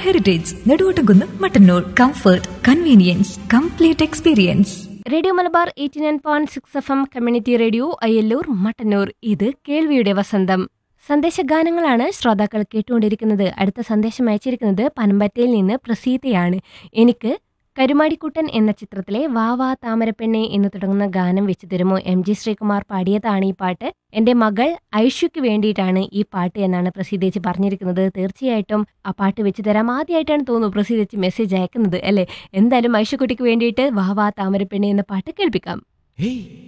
heritage Neduvottumkunnu Mattannur comfort convenience complete experience radio Malabar eighty nine point six F M community radio Ayyallur Mattannur ഇത് കേൾവിയുടെ വസന്തം സന്ദേശഗാനങ്ങളാണ് ശ്രോതാക്കൾ കേട്ടുകൊണ്ടിരിക്കുന്നത് അടുത്ത സന്ദേശം അയച്ചിരിക്കുന്നത് പനമ്പറ്റയിൽ നിന്ന് പ്രസീതയാണ് എനിക്ക് കരുമാടിക്കുട്ടൻ എന്ന ചിത്രത്തിലെ വാ വാ താമരപ്പെണ്ണെ എന്ന് തുടങ്ങുന്ന ഗാനം വെച്ചു തരുമോ എം ജി ശ്രീകുമാർ പാടിയതാണ് ഈ പാട്ട് എന്റെ മകൾ ഐഷുക്ക് വേണ്ടിയിട്ടാണ് ഈ പാട്ട് എന്നാണ് പ്രസീതേച്ചി പറഞ്ഞിരിക്കുന്നത് തീർച്ചയായിട്ടും ആ പാട്ട് വെച്ച് തരാം ആദ്യമായിട്ടാണ് തോന്നുന്നു പ്രസീതേച്ചി മെസ്സേജ് അയക്കുന്നത് അല്ലേ എന്തായാലും ഐഷുക്കുട്ടിക്ക് വേണ്ടിയിട്ട് വാ വാ താമരപ്പെണ്ണെ എന്ന പാട്ട് കേൾപ്പിക്കാം ഹേയ്